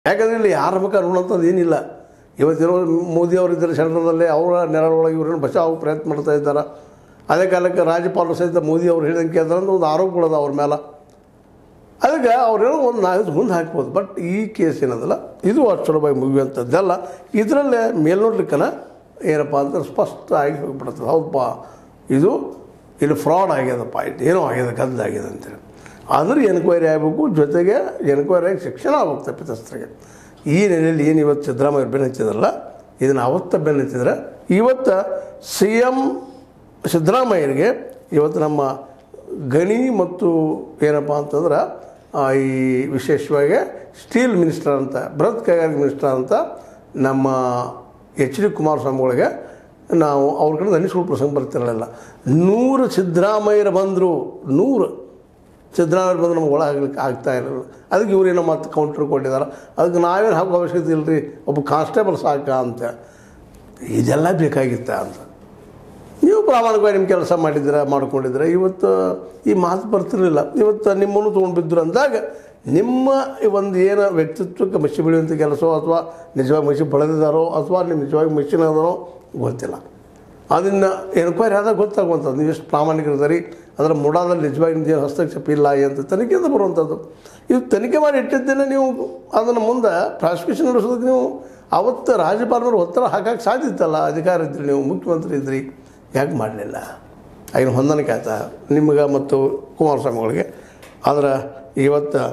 ಯಾಕಂದರೆ ಇಲ್ಲಿ ಯಾರ ಬೇಕಾದ್ರೆ ಅನ್ನೋಂಥದ್ದು ಏನಿಲ್ಲ ಇವತ್ತಿರೋ ಮೋದಿ ಅವರಿದ್ದರೆ ಸೆಂಟ್ರದಲ್ಲಿ ಅವರ ನೆರಳೊಳಗೆ ಇವರನ್ನು ಬಚಾವು ಪ್ರಯತ್ನ ಮಾಡ್ತಾ ಇದ್ದಾರೆ ಅದೇ ಕಾಲಕ್ಕೆ ರಾಜ್ಯಪಾಲರು ಸಹಿತ ಮೋದಿ ಅವ್ರು ಹೇಳಿದಂಗೆ ಅದರಂದು ಒಂದು ಆರೋಪಗಳದ ಅವ್ರ ಮೇಲೆ ಅದಕ್ಕೆ ಅವ್ರೇನೋ ಒಂದು ನಾಲ್ಕು ಮುಂದೆ ಹಾಕ್ಬೋದು ಬಟ್ ಈ ಕೇಸ್ ಏನದಲ್ಲ ಇದು ಅಷ್ಟು ಸುಲಭವಾಗಿ ಮುಗಿಯುವಂಥದ್ದಲ್ಲ ಇದರಲ್ಲೇ ಮೇಲ್ನೋಡ್ಲಿಕ್ಕನ ಏನಪ್ಪ ಅಂತ ಸ್ಪಷ್ಟ ಆಗಿ ಹೋಗ್ಬಿಡ್ತದೆ ಹೌದಪ್ಪ ಇದು ಇಲ್ಲಿ ಫ್ರಾಡ್ ಆಗ್ಯದಪ್ಪ ಇದು ಏನೋ ಆಗ್ಯದ ಗದ್ದಾಗ್ಯದ ಅಂತೇಳಿ ಆದರೂ ಎನ್ಕ್ವೈರಿ ಆಗಬೇಕು ಜೊತೆಗೆ ಎನ್ಕ್ವೈರಿ ಆಗಿ ಶಿಕ್ಷಣ ಆಗ್ಬೇಕು ತಪ್ಪಿತಸ್ಥರಿಗೆ ಈ ನೆಲೆಯಲ್ಲಿ ಏನು ಇವತ್ತು ಸಿದ್ದರಾಮಯ್ಯ ಬೆನ್ನು ಹಚ್ಚಿದ್ರಲ್ಲ ಇದನ್ನು ಅವತ್ತ ಬೆನ್ನು ಹಚ್ಚಿದ್ರೆ ಇವತ್ತು ಸಿ ಎಮ್ ಸಿದ್ದರಾಮಯ್ಯರಿಗೆ ಇವತ್ತು ನಮ್ಮ ಗಣಿ ಮತ್ತು ಏನಪ್ಪ ಅಂತಂದ್ರೆ ಆ, ಈ ವಿಶೇಷವಾಗಿ ಸ್ಟೀಲ್ ಮಿನಿಸ್ಟರ್ ಅಂತ ಬೃಹತ್ ಕೈಗಾರಿಕೆ ಮಿನಿಸ್ಟರ್ ಅಂತ ನಮ್ಮ ಎಚ್ ಡಿ ಕುಮಾರಸ್ವಾಮಿಗಳಿಗೆ ನಾವು ಅವ್ರ ಕಡೆ ಅನಿಸ್ಕೊಳ್ಳೋ ಪ್ರಸಂಗ ಬರ್ತಿರಲಿಲ್ಲ ನೂರು ಸಿದ್ದರಾಮಯ್ಯರು ಬಂದರು ನೂರು ಸಿದ್ದರಾಮಯ್ಯ ಬಂದು ನಮ್ಗೆ ಒಳಗಾಗ್ಲಿಕ್ಕೆ ಆಗ್ತಾ ಇರಲಿಲ್ಲ ಅದಕ್ಕೆ ಇವರೇನೋ ಮತ್ತೆ ಕೌಂಟ್ರ್ ಕೊಟ್ಟಿದ್ದಾರೆ ಅದಕ್ಕೆ ನಾವೇನು ಹಾಕೋ ಅವಶ್ಯಕತೆ ಇಲ್ಲ ರೀ ಒಬ್ಬ ಕಾನ್ಸ್ಟೇಬಲ್ ಸಾಕ ಅಂತ ಇದೆಲ್ಲ ಬೇಕಾಗಿತ್ತ ಅಂತ ನೀವು ಪ್ರಾಮಾಣಿಕವಾಗಿ ನಿಮ್ಮ ಕೆಲಸ ಮಾಡಿದ್ದೀರ ಮಾಡ್ಕೊಂಡಿದ್ದೀರ ಇವತ್ತು ಈ ಮಾತು ಬರ್ತಿರಲಿಲ್ಲ ಇವತ್ತು ನಿಮ್ಮನ್ನು ತೊಗೊಂಡು ಬಿದ್ದರು ಅಂದಾಗ ನಿಮ್ಮ ಒಂದು ಏನು ವ್ಯಕ್ತಿತ್ವಕ್ಕೆ ಮಸಿ ಬೆಳೆಯುವಂಥ ಕೆಲಸವೋ ಅಥವಾ ನಿಜವಾಗಿ ಮಸಿ ಬೆಳೆದಿದ್ದಾರೋ ಅಥವಾ ನಿಮ್ಮ ನಿಜವಾಗಿ ಮಷಿನ್ ಅದಾರೋ ಗೊತ್ತಿಲ್ಲ ಅದನ್ನು ಎನ್ಕ್ವೈರಿ ಆದಾಗ ಗೊತ್ತಾಗುವಂಥದ್ದು ನೀವು ಎಷ್ಟು ಪ್ರಾಮಾಣಿಕರಿದ್ದೀರಿ ಅದರ ಮುಡಾದಲ್ಲಿ ನಿಜವಾಗಿ ನಿಮ್ದು ಹಸ್ತಕ್ಷೇಪ ಇಲ್ಲ ಅಂತ ತನಿಖೆಯಿಂದ ಬರುವಂಥದ್ದು ಇದು ತನಿಖೆ ಮಾಡಿ ಇಟ್ಟಿದ್ದೇನೆ ನೀವು ಅದನ್ನು ಮುಂದೆ ಪ್ರಾಸಿಕ್ಯೂಷನ್ ನಡೆಸೋದಕ್ಕೆ ನೀವು ಅವತ್ತು ರಾಜ್ಯಪಾಲರು ಒತ್ತಡ ಹಾಕಕ್ಕೆ ಸಾಧ್ಯ ಇತ್ತಲ್ಲ ಅಧಿಕಾರ ಇದ್ರಿ ನೀವು ಮುಖ್ಯಮಂತ್ರಿ ಇದ್ರಿ ಯಾಕೆ ಮಾಡಲಿಲ್ಲ ಆಗಿನ ಹೊಂದಾಣಿಕೆ ಆಯ್ತಾ ನಿಮ್ಗೆ ಮತ್ತು ಕುಮಾರಸ್ವಾಮಿಗಳಿಗೆ ಆದ್ರೆ ಇವತ್ತು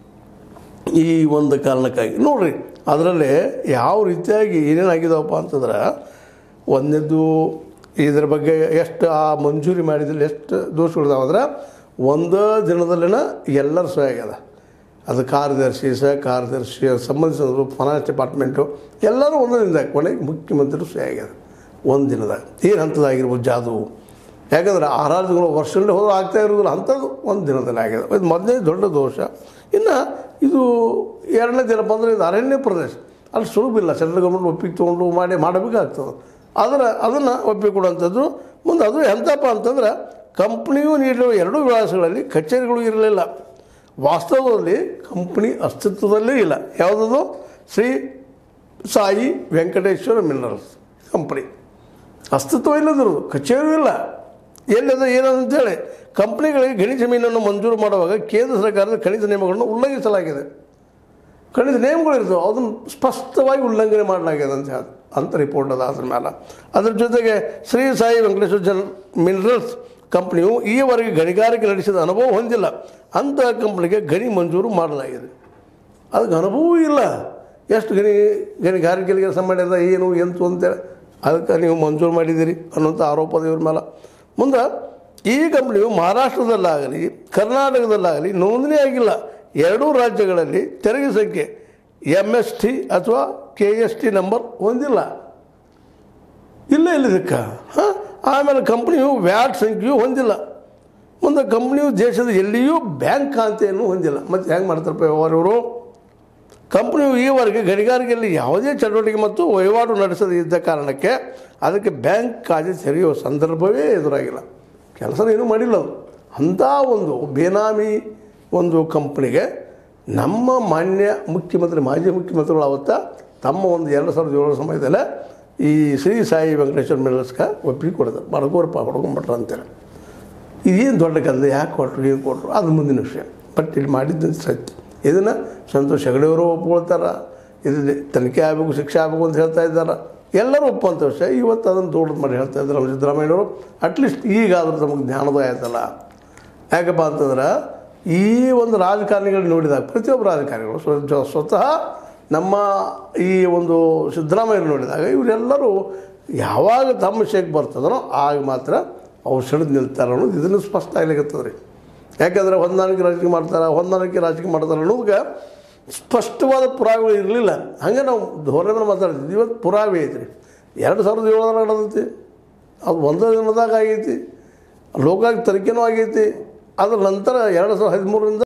ಈ ಒಂದು ಕಾರಣಕ್ಕಾಗಿ ನೋಡ್ರಿ ಅದರಲ್ಲಿ ಯಾವ ರೀತಿಯಾಗಿ ಏನೇನಾಗಿದಾವಪ್ಪ ಅಂತಂದ್ರೆ ಒಂದನೇದು ಇದ್ರ ಬಗ್ಗೆ ಎಷ್ಟು ಆ ಮಂಜೂರಿ ಮಾಡಿದಲ್ಲಿ ಎಷ್ಟು ದೋಷಗಳಿದಾವೆ ಅಂದ್ರೆ ಒಂದು ದಿನದಲ್ಲಿನ ಎಲ್ಲರ ಸಹ ಆಗ್ಯದ ಅದು ಕಾರ್ಯದರ್ಶಿ ಸಹ ಕಾರ್ಯದರ್ಶಿ ಸಂಬಂಧಿಸಿದ್ರು ಫೈನಾನ್ಸ್ ಡಿಪಾರ್ಟ್ಮೆಂಟು ಎಲ್ಲರೂ ಒಂದು ದಿನದಾಗ ಕೊನೆಗೆ ಮುಖ್ಯಮಂತ್ರಿ ಸಹ ಆಗ್ಯದ ಒಂದು ದಿನದಾಗ ಏನು ಹಂತದಾಗಿರ್ಬೋದು ಜಾದು ಯಾಕಂದ್ರೆ ಆರಾರು ತಿಂಗಳು ವರ್ಷದಲ್ಲಿ ಹೋದ್ರೆ ಆಗ್ತಾ ಇರೋದಿಲ್ಲ ಅಂಥದ್ದು ಒಂದು ದಿನದಲ್ಲಿ ಆಗಿದೆ ಇದು ಮೊದಲನೇ ದೊಡ್ಡ ದೋಷ ಇನ್ನು ಇದು ಎರಡನೇ ದಿನ ಬಂದರೆ ಇದು ಅರಣ್ಯ ಪ್ರದೇಶ ಅಲ್ಲಿ ಸುಲಭಿಲ್ಲ ಸೆಂಟ್ರಲ್ ಗೌರ್ಮೆಂಟ್ ಒಪ್ಪಿಗೆ ತೊಗೊಂಡು ಮಾಡಿ ಮಾಡಬೇಕಾಗ್ತದೆ ಆದರೆ ಅದನ್ನು ಒಪ್ಪಿಕೊಡುವಂಥದ್ದು ಮುಂದೆ ಅದು ಎಂತಪ್ಪ ಅಂತಂದ್ರೆ ಕಂಪ್ನಿಯು ನೀಡಿರುವ ಎರಡೂ ವಿಳಾಸಗಳಲ್ಲಿ ಕಚೇರಿಗಳು ಇರಲಿಲ್ಲ ವಾಸ್ತವದಲ್ಲಿ ಕಂಪ್ನಿ ಅಸ್ತಿತ್ವದಲ್ಲೇ ಇಲ್ಲ ಯಾವುದದು ಶ್ರೀ ಸಾಯಿ ವೆಂಕಟೇಶ್ವರ ಮಿನರಲ್ಸ್ ಕಂಪ್ನಿ ಅಸ್ತಿತ್ವ ಇಲ್ಲದಿರೋದು ಕಚೇರಿ ಇಲ್ಲ ಎಲ್ಲಿದೆ ಏನದು ಅಂತೇಳಿ ಕಂಪ್ನಿಗಳಿಗೆ ಗಣಿ ಜಮೀನನ್ನು ಮಂಜೂರು ಮಾಡುವಾಗ ಕೇಂದ್ರ ಸರ್ಕಾರದ ಖನಿಜ ನಿಯಮಗಳನ್ನು ಉಲ್ಲಂಘಿಸಲಾಗಿದೆ ಖನಿಜ ನಿಯಮಗಳು ಇರ್ತವೆ ಅದನ್ನು ಸ್ಪಷ್ಟವಾಗಿ ಉಲ್ಲಂಘನೆ ಮಾಡಲಾಗಿದೆ ಅಂತ ಹೇಳಿ ಅಂತ ರಿಪೋರ್ಟ್ ಅದ ಅದ್ರ ಮೇಲೆ ಅದ್ರ ಜೊತೆಗೆ ಶ್ರೀ ಸಾಯಿ ವೆಂಕಟೇಶ್ವರ ಜನ್ ಮಿನರಲ್ಸ್ ಕಂಪ್ನಿಯು ಈವರೆಗೆ ಗಣಿಗಾರಿಕೆ ನಡೆಸಿದ ಅನುಭವ ಹೊಂದಿಲ್ಲ ಅಂತಹ ಕಂಪ್ನಿಗೆ ಗಣಿ ಮಂಜೂರು ಮಾಡಲಾಗಿದೆ ಅದಕ್ಕೆ ಅನುಭವ ಇಲ್ಲ ಎಷ್ಟು ಗಣಿ ಗಣಿಗಾರಿಕೆಗೆ ಕೆಲಸ ಮಾಡ್ಯದ ಏನು ಎಂತು ಅಂತೇಳಿ ಅದಕ್ಕೆ ನೀವು ಮಂಜೂರು ಮಾಡಿದ್ದೀರಿ ಅನ್ನೋಂಥ ಆರೋಪದ ಇವ್ರ ಮೇಲೆ ಮುಂದೆ ಈ ಕಂಪ್ನಿಯು ಮಹಾರಾಷ್ಟ್ರದಲ್ಲಾಗಲಿ ಕರ್ನಾಟಕದಲ್ಲಾಗಲಿ ನೋಂದಣಿ ಆಗಿಲ್ಲ ಎರಡೂ ರಾಜ್ಯಗಳಲ್ಲಿ ತೆರಿಗೆ ಸಂಖ್ಯೆ ಎಮ್ ಎಸ್ ಟಿ ಅಥವಾ ಕೆ ಎಸ್ ಟಿ ನಂಬರ್ ಹೊಂದಿಲ್ಲ ಇಲ್ಲ ಇಲ್ಲ ಇದಕ್ಕೆ ಹಾಂ ಆಮೇಲೆ ಕಂಪ್ನಿಯು ವ್ಯಾಟ್ ಸಂಖ್ಯೆಯೂ ಹೊಂದಿಲ್ಲ ಮುಂದೆ ಕಂಪ್ನಿಯು ದೇಶದ ಎಲ್ಲಿಯೂ ಬ್ಯಾಂಕ್ ಖಾತೆಯನ್ನು ಹೊಂದಿಲ್ಲ ಮತ್ತು ಹೆಂಗೆ ಮಾಡ್ತಾರಪ್ಪ ವ್ಯವಹಾರ ಇವರು ಕಂಪ್ನಿಯು ಈವರೆಗೆ ಗಣಿಗಾರಿಕೆಯಲ್ಲಿ ಯಾವುದೇ ಚಟುವಟಿಕೆ ಮತ್ತು ವಹಿವಾಟು ನಡೆಸದೇ ಇದ್ದ ಕಾರಣಕ್ಕೆ ಅದಕ್ಕೆ ಬ್ಯಾಂಕ್ ಖಾತೆ ತೆರೆಯುವ ಸಂದರ್ಭವೇ ಎದುರಾಗಿಲ್ಲ ಕೆಲಸ ಏನೂ ಮಾಡಿಲ್ಲ ಅದು ಅಂಥ ಒಂದು ಬೇನಾಮಿ ಒಂದು ಕಂಪ್ನಿಗೆ ನಮ್ಮ ಮಾನ್ಯ ಮುಖ್ಯಮಂತ್ರಿ ಮಾಜಿ ಮುಖ್ಯಮಂತ್ರಿಗಳು ಅವತ್ತ ತಮ್ಮ ಒಂದು ಎರಡು ಸಾವಿರದ ಏಳರ ಸಮಯದಲ್ಲೇ ಈ ಶ್ರೀ ಸಾಯಿ ವೆಂಕಟೇಶ್ವರ ಮಿಲ್ಲರ್ಸ್ಗೆ ಒಪ್ಪಿಗೆ ಕೊಡ್ತಾರೆ ಬಡಗೋರಪ್ಪ ಹೊಡ್ಕೊಂಬಿಟ್ರು ಅಂತೇಳಿ ಇದೇನು ದೊಡ್ಡ ಕಲ್ಲು ಯಾಕೆ ಕೊಟ್ಟರು ಏನು ಕೊಟ್ಟರು ಅದು ಮುಂದಿನ ವಿಷಯ ಬಟ್ ಇಲ್ಲಿ ಮಾಡಿದ್ದು ಸತ್ಯ ಇದನ್ನು ಸಂತೋಷ್ ಹೆಗಡೆಯವರು ಒಪ್ಕೊಳ್ತಾರೆ ಇದು ತನಿಖೆ ಆಗಬೇಕು ಶಿಕ್ಷೆ ಆಗಬೇಕು ಅಂತ ಹೇಳ್ತಾ ಇದ್ದಾರೆ ಎಲ್ಲರೂ ಒಪ್ಪುವಂಥ ವಿಷಯ ಇವತ್ತು ಅದನ್ನು ದೊಡ್ಡದು ಮಾಡಿ ಹೇಳ್ತಾ ಇದ್ದಾರೆ ನಮ್ಮ ಸಿದ್ದರಾಮಯ್ಯವರು ಅಟ್ಲೀಸ್ಟ್ ಈಗಾದರೂ ನಮಗೆ ಜ್ಞಾನೋದಯ ಆಯ್ತಲ್ಲ ಯಾಕಪ್ಪ ಅಂತಂದ್ರೆ ಈ ಒಂದು ರಾಜಕಾರಣಿಗಳು ನೋಡಿದಾಗ ಪ್ರತಿಯೊಬ್ಬ ರಾಜಕಾರಣಿಗಳು ಸ್ವ- ಸ್ವತಃ ನಮ್ಮ ಈ ಒಂದು ಸಿದ್ದರಾಮಯ್ಯ ನೋಡಿದಾಗ ಇವರೆಲ್ಲರೂ ಯಾವಾಗ ತಮ್ಮ ವಿಷಯಕ್ಕೆ ಬರ್ತದೋ ಆಗ ಮಾತ್ರ ಅವ್ರು ಸಿಡಿದು ನಿಲ್ತಾರೆ ಅನ್ನೋದು ಇದನ್ನು ಸ್ಪಷ್ಟ ಆಗ್ಲಿಕ್ಕತ್ತದ ರೀ ಯಾಕಂದರೆ ಹೊಂದಾಣಿಕೆ ರಾಜಕೀಯ ಮಾಡ್ತಾರೆ ಹೊಂದಾಣಿಕೆ ರಾಜಕೀಯ ಮಾಡ್ತಾರೆ ಅನ್ನೋದಕ್ಕೆ ಸ್ಪಷ್ಟವಾದ ಪುರಾವೆಗಳು ಇರಲಿಲ್ಲ ಹಂಗೆ ನಾವು ಧೋರಣೆ ಮೇಲೆ ಮಾತಾಡ್ತಿದ್ವಿ ಇವತ್ತು ಪುರಾವೆ ಐತ್ರಿ ಎರಡು ಸಾವಿರದ ಏಳರ ನಡೆದೈತಿ ಅದು ಒಂದೇ ದಿನದಾಗ ಆಗೈತಿ ಲೋಕಾಯುಕ್ತ ತನಿಖೆನೂ ಆಗೈತಿ ಅದ್ರ ನಂತರ ಎರಡು ಸಾವಿರದ ಹದಿಮೂರರಿಂದ